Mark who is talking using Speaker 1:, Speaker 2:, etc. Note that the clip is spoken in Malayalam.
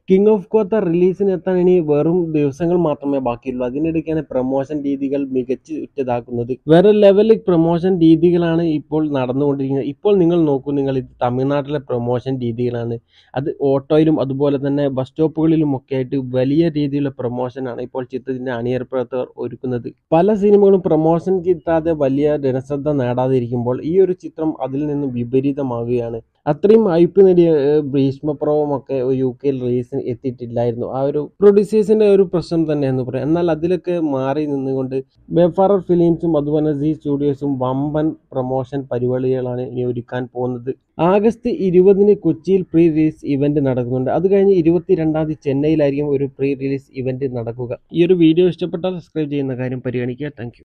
Speaker 1: കിങ് ഓഫ് കോത്ത റിലീസിന് എത്താൻ ഇനി വെറും ദിവസങ്ങൾ മാത്രമേ ബാക്കിയുള്ളൂ അതിനിടയ്ക്കാണ് പ്രൊമോഷൻ രീതികൾ മികച്ച് ഉറ്റതാക്കുന്നത് വേറെ ലെവലിൽ പ്രൊമോഷൻ രീതികളാണ് ഇപ്പോൾ നടന്നുകൊണ്ടിരിക്കുന്നത് ഇപ്പോൾ നിങ്ങൾ നോക്കൂ നിങ്ങൾ ഇത് തമിഴ്നാട്ടിലെ പ്രൊമോഷൻ രീതികളാണ് അത് ഓട്ടോയിലും അതുപോലെ തന്നെ ബസ് സ്റ്റോപ്പുകളിലും ഒക്കെ ആയിട്ട് വലിയ രീതിയിലുള്ള പ്രൊമോഷനാണ് ഇപ്പോൾ ചിത്രത്തിന്റെ അണിയർ പ്രവർത്തകർ ഒരുക്കുന്നത് പല സിനിമകളും പ്രൊമോഷൻ കിട്ടാതെ വലിയ ജനശ്രദ്ധ നേടാതിരിക്കുമ്പോൾ ഈ ഒരു ചിത്രം അതിൽ നിന്നും വിപരീതമാവുകയാണ് അത്രയും ഹൈപ്പ് നേടിയ ഏഹ്, ഭീഷ്മപ്രവം ഒക്കെ യു കെയിൽ റിലീസിന് എത്തിയിട്ടില്ലായിരുന്നു ആ ഒരു പ്രൊഡ്യൂസേഴ്സിന്റെ ഒരു പ്രശ്നം തന്നെ എന്ന് പറയാം എന്നാൽ അതിലൊക്കെ മാറി നിന്നുകൊണ്ട് ബെഫാറർ ഫിലിംസും അതുപോലെ സി സ്റ്റുഡിയോസും വമ്പൻ പ്രൊമോഷൻ പരിപാടികളാണ് ഇനി ഒരുക്കാൻ പോകുന്നത് ആഗസ്റ്റ് ഇരുപതിന് കൊച്ചിയിൽ പ്രീ റിലീസ് ഇവന്റ് നടക്കുന്നുണ്ട് അത് കഴിഞ്ഞ് ഇരുപത്തിരണ്ടാം തീയതി ചെന്നൈയിലായിരിക്കും ഒരു പ്രീ റിലീസ് ഇവന്റ് നടക്കുക ഈ ഒരു വീഡിയോ ഇഷ്ടപ്പെട്ടാൽ സബ്സ്ക്രൈബ് ചെയ്യുന്ന കാര്യം പരിഗണിക്കുക താങ്ക്